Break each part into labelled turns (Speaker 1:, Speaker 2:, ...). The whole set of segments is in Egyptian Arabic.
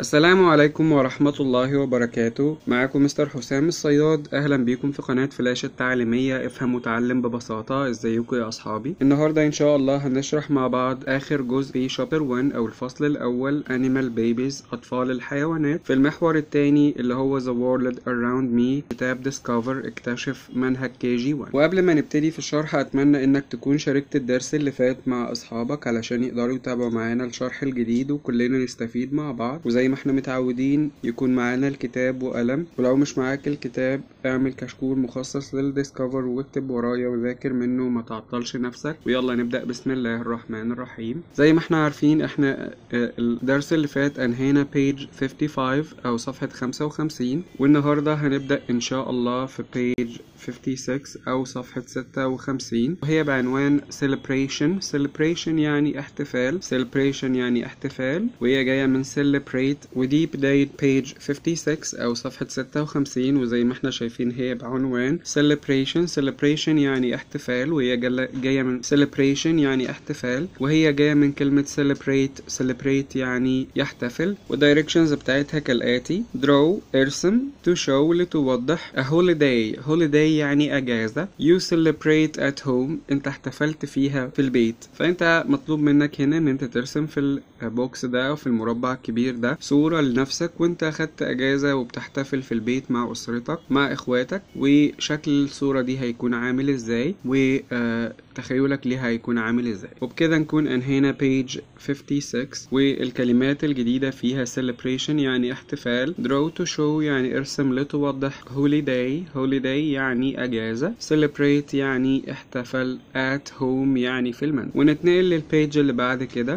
Speaker 1: السلام عليكم ورحمة الله وبركاته معاكم مستر حسام الصياد أهلا بيكم في قناة فلاش التعليمية افهم وتعلم ببساطة ازيكم يا أصحابي النهاردة إن شاء الله هنشرح مع بعض آخر جزء في شابتر 1 أو الفصل الأول Animal Babies أطفال الحيوانات في المحور الثاني اللي هو The World Around Me كتاب Discover اكتشف منهج كي جي 1 وقبل ما نبتدي في الشرح أتمنى إنك تكون شاركت الدرس اللي فات مع أصحابك علشان يقدروا يتابعوا معانا الشرح الجديد وكلنا نستفيد مع بعض وزي ما احنا متعودين يكون معانا الكتاب وقلم ولو مش معاك الكتاب اعمل كشكول مخصص للديسكفر واكتب ورايا وذاكر منه ما تعطلش نفسك ويلا نبدأ بسم الله الرحمن الرحيم زي ما احنا عارفين احنا آه، الدرس اللي فات انهينا page 55 او صفحة 55 والنهاردة هنبدأ ان شاء الله في page 56 أو صفحة 56 وهي بعنوان celebration celebration يعني احتفال celebration يعني احتفال وهي جاية من celebrate ودي بداية page 56 أو صفحة 56 وزي ما احنا شايفين هي بعنوان celebration celebration يعني احتفال وهي جل- جاية من celebration يعني احتفال وهي جاية من كلمة celebrate celebrate يعني يحتفل والدايركشنز بتاعتها كالآتي draw ارسم to show لتوضح a holiday holiday يعني أجازة you celebrate at home انت احتفلت فيها في البيت فانت مطلوب منك هنا ان انت ترسم في البوكس ده او في المربع الكبير ده صورة لنفسك وانت اخدت اجازة وبتحتفل في البيت مع اسرتك مع اخواتك وشكل الصورة دي هيكون عامل ازاي وتخيلك ليها هيكون عامل ازاي وبكده نكون انهينا page 56 والكلمات الجديدة فيها celebration يعني احتفال draw to show يعني ارسم لتوضح holiday holiday يعني اجازة celebrate يعني احتفل at home يعني في المنزل ونتنقل للبيج اللي بعد كده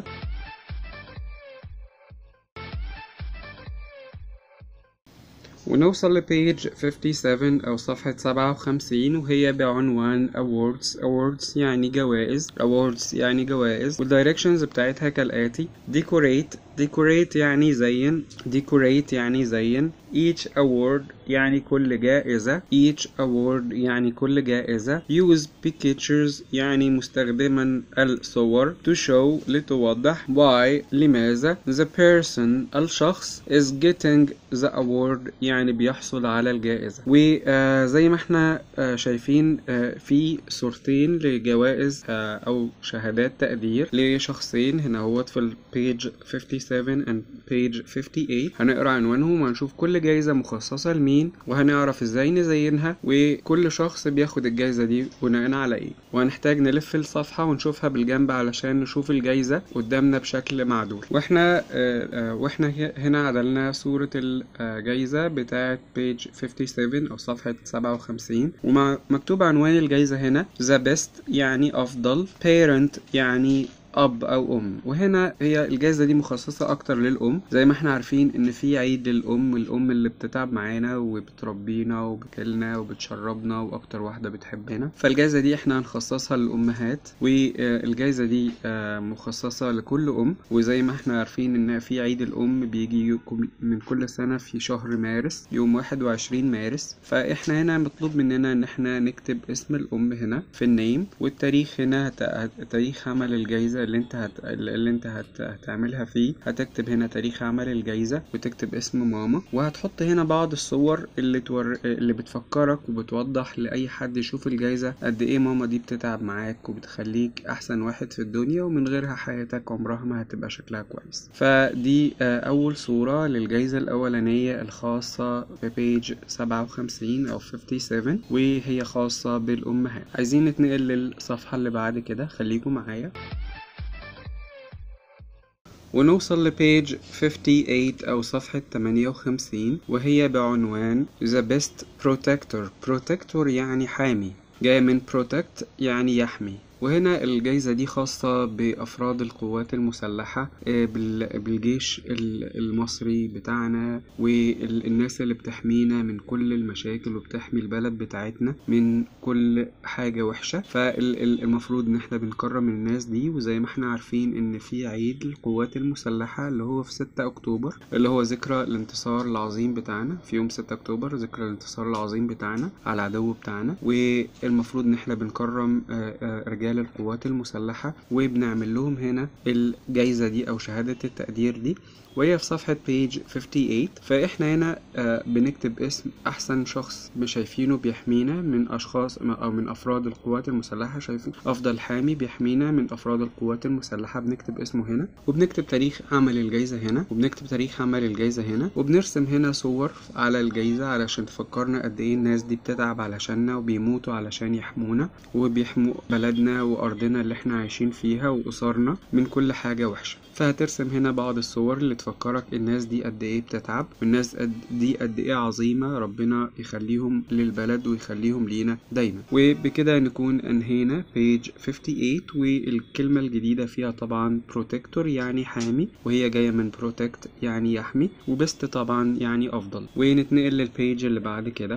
Speaker 1: ونوصل لبيج 57 أو صفحة 57 وهي بعنوان awards awards يعني جوائز awards يعني جوائز والدايركشنز بتاعتها كالآتي decorate decorate يعني زين decorate يعني زين each award يعني كل جائزة each award يعني كل جائزة use pictures يعني مستخدما الصور to show لتوضح why لماذا the person الشخص is getting the award يعني بيحصل على الجائزة وزي ما احنا آه، شايفين آه، في صورتين لجوائز آه، أو شهادات تقدير لشخصين هنا هوت في البيج 57 and page 58 هنقرا عنوانهم وهنشوف كل جايزة مخصصة لمين وهنعرف ازاي نزينها وكل شخص بياخد الجايزة دي بناء على ايه وهنحتاج نلف الصفحة ونشوفها بالجنب علشان نشوف الجايزة قدامنا بشكل معدول واحنا آه، آه، واحنا ه- هنا عدلنا صورة الجايزة بتاعة page 57 او صفحة 57 ومكتوب عنوان الجايزة هنا the best يعني افضل parent يعني اب او ام وهنا هي الجائزه دي مخصصه اكتر للام زي ما احنا عارفين ان في عيد للام الام اللي بتتعب معانا وبتربينا وبتاكلنا وبتشربنا واكتر واحده بتحبنا فالجائزه دي احنا هنخصصها للامهات والجائزه دي آه، مخصصه لكل ام وزي ما احنا عارفين ان في عيد الام بيجي يكم- من كل سنه في شهر مارس يوم 21 مارس فاحنا هنا مطلوب مننا ان احنا نكتب اسم الام هنا في النيم والتاريخ هنا هت... هت- تاريخ عمل الجايزة اللي انت هت... اللي انت هت... هتعملها فيه هتكتب هنا تاريخ عمل الجايزة وتكتب اسم ماما وهتحط هنا بعض الصور اللي تور... اللي بتفكرك وبتوضح لأي حد يشوف الجايزة قد ايه ماما دي بتتعب معاك وبتخليك احسن واحد في الدنيا ومن غيرها حياتك عمرها ما هتبقى شكلها كويس فدي آه، اول صورة للجايزة الاولانية الخاصة ببيج 57 او 57 وهي خاصة بالامهات عايزين نتنقل للصفحة اللي بعد كده خليكم معايا ونوصل لبيج 58 أو صفحة 58 وهي بعنوان The Best Protector Protector يعني حامي جاية من protect يعني يحمي وهنا الجايزة دي خاصة بأفراد القوات المسلحة آه، بال- بالجيش ال- المصري بتاعنا والناس اللي بتحمينا من كل المشاكل وبتحمي البلد بتاعتنا من كل حاجة وحشة فالمفروض ان احنا بنكرم الناس دي وزي ما احنا عارفين ان في عيد القوات المسلحة اللي هو في 6 اكتوبر اللي هو ذكرى الانتصار العظيم بتاعنا في يوم 6 اكتوبر ذكرى الانتصار العظيم بتاعنا على العدو بتاعنا والمفروض ان احنا بنكرم آه، آه، رجال رجال القوات المسلحة وبنعمل لهم هنا الجايزة دي أو شهادة التقدير دي وهي في صفحة page 58 فإحنا هنا آه بنكتب اسم أحسن شخص شايفينه بيحمينا من أشخاص أو من أفراد القوات المسلحة شايفين أفضل حامي بيحمينا من أفراد القوات المسلحة بنكتب اسمه هنا وبنكتب تاريخ عمل الجايزة هنا وبنكتب تاريخ عمل الجايزة هنا وبنرسم هنا صور على الجايزة علشان تفكرنا قد إيه الناس دي بتتعب علشاننا وبيموتوا علشان يحمونا وبيحموا بلدنا وأرضنا اللي إحنا عايشين فيها وأسرنا من كل حاجة وحشة فهترسم هنا بعض الصور اللي تفكرك الناس دي قد ايه بتتعب والناس قد دي قد ايه عظيمة ربنا يخليهم للبلد ويخليهم لينا دايما وبكده نكون انهينا page 58 والكلمة الجديدة فيها طبعا protector يعني حامي وهي جاية من protect يعني يحمي وبست طبعا يعني افضل ونتنقل للبيج اللي بعد كده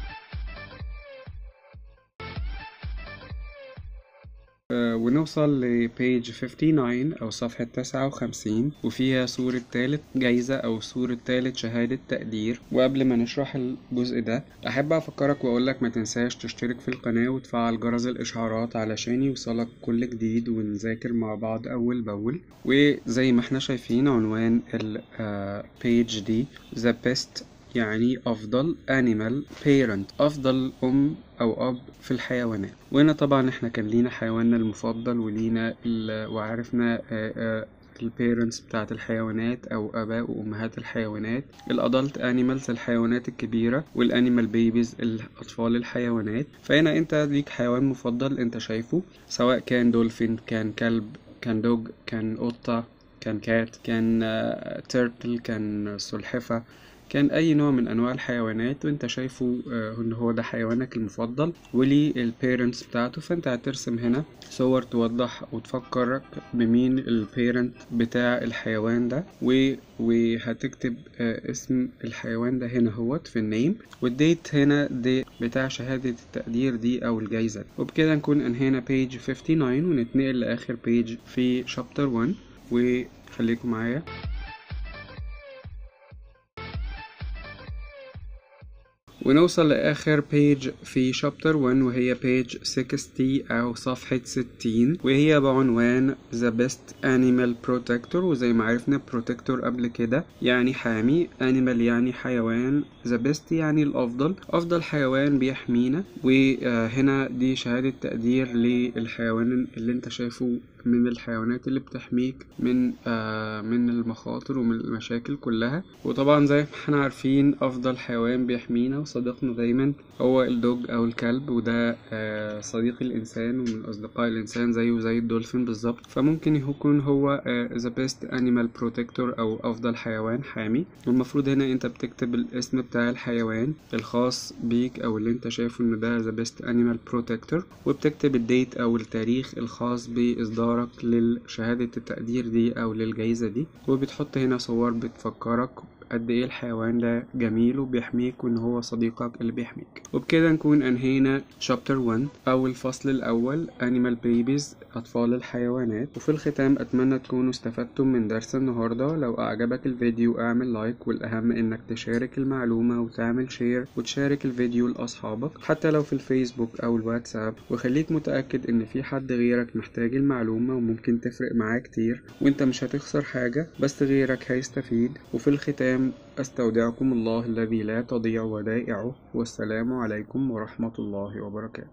Speaker 1: ونوصل لبيج 59 أو صفحة 59 وفيها صورة تالت جايزة أو صورة تالت شهادة تقدير وقبل ما نشرح الجزء ده أحب أفكرك وأقولك ما تنساش تشترك في القناة وتفعل جرس الإشعارات علشان يوصلك كل جديد ونذاكر مع بعض أول بأول وزي ما احنا شايفين عنوان البيج دي The Best يعني أفضل animal parent أفضل أم أو أب في الحيوانات وهنا طبعا احنا كان لينا حيواننا المفضل ولينا وعرفنا البيرنتس بتاعت الحيوانات أو آباء وأمهات الحيوانات الأدلت أنيمالز الحيوانات الكبيرة والأنيمال بيبيز الأطفال الحيوانات فهنا أنت ليك حيوان مفضل أنت شايفه سواء كان دولفين كان كلب كان دوج كان قطة كان كات كان تيرتل كان سلحفة كان اي نوع من انواع الحيوانات وانت شايفه ان هو ده حيوانك المفضل وليه البيرنتس بتاعته فانت هترسم هنا صور توضح وتفكرك بمين البيرنت بتاع الحيوان ده و... وهتكتب اسم الحيوان ده هنا هوت في النيم والديت هنا دي بتاع شهادة التقدير دي او الجايزة وبكده نكون انهينا بيج 59 ونتنقل لاخر بيج في شابتر 1 وخليكم معايا ونوصل لآخر بيج في شابتر 1 وهي بيج 60 أو صفحة 60 وهي بعنوان The Best Animal Protector وزي ما عرفنا Protector قبل كده يعني حامي Animal يعني حيوان The Best يعني الأفضل أفضل حيوان بيحمينا وهنا دي شهادة تقدير للحيوان اللي انت شايفه من الحيوانات اللي بتحميك من آه من المخاطر ومن المشاكل كلها وطبعا زي ما احنا عارفين افضل حيوان بيحمينا وصديقنا دايما هو الدوج او الكلب وده آه صديق الانسان ومن اصدقاء الانسان زيه زي الدولفين بالظبط فممكن يكون هو ذا بيست انيمال بروتكتور او افضل حيوان حامي والمفروض هنا انت بتكتب الاسم بتاع الحيوان الخاص بيك او اللي انت شايفه ان ده ذا بيست انيمال بروتكتور وبتكتب الديت او التاريخ الخاص باصدار بتفكرك لشهادة التقدير دي أو للجايزة دي وبتحط هنا صور بتفكرك قد ايه الحيوان ده جميل وبيحميك وان هو صديقك اللي بيحميك وبكده نكون انهينا شابتر 1 او الفصل الاول Animal Babies اطفال الحيوانات وفي الختام اتمنى تكونوا استفدتم من درس النهاردة لو اعجبك الفيديو اعمل لايك والاهم انك تشارك المعلومة وتعمل شير وتشارك الفيديو لاصحابك حتى لو في الفيسبوك او الواتساب وخليك متأكد ان في حد غيرك محتاج المعلومة وممكن تفرق معاه كتير وانت مش هتخسر حاجة بس غيرك هيستفيد وفي الختام أستودعكم الله الذي لا تضيع ودائعه والسلام عليكم ورحمة الله وبركاته